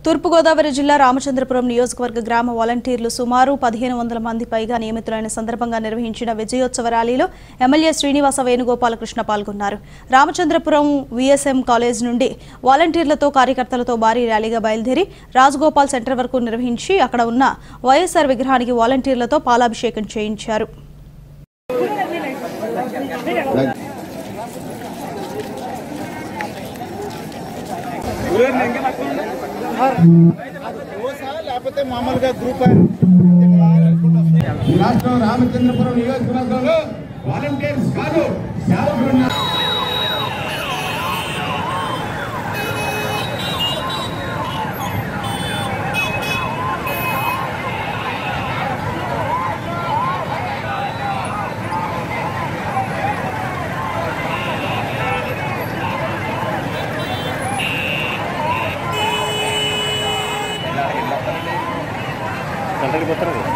తూర్పుగోదావరి జిల్లా రామచంద్రపురం నియోజకవర్గ గ్రామ వాలంటీర్లు సుమారు పదిహేను వందల మంది పైగా నియమితులైన సందర్భంగా నిర్వహించిన విజయోత్సవ ర్యాలీలో ఎమ్మెల్యే శ్రీనివాస వేణుగోపాలకృష్ణ పాల్గొన్నారు రామచంద్రపురం విఎస్ఎం కాలేజ్ నుండి వాలంటీర్లతో కార్యకర్తలతో భారీ ర్యాలీగా బయలుదేరి రాజగోపాల్ సెంటర్ వరకు నిర్వహించి అక్కడ ఉన్న వైఎస్ఆర్ విగ్రహానికి వాలంటీర్లతో పాలాభిషేకం చేయించారు లేకపోతే మామూలుగా గ్రూప్ రాష్ట్రం రామచంద్రపురం నియోజకవర్గంలో వాలంటీర్స్ కాదు సేవకులు ఉన్నారు. సెంటర్కి పోతారు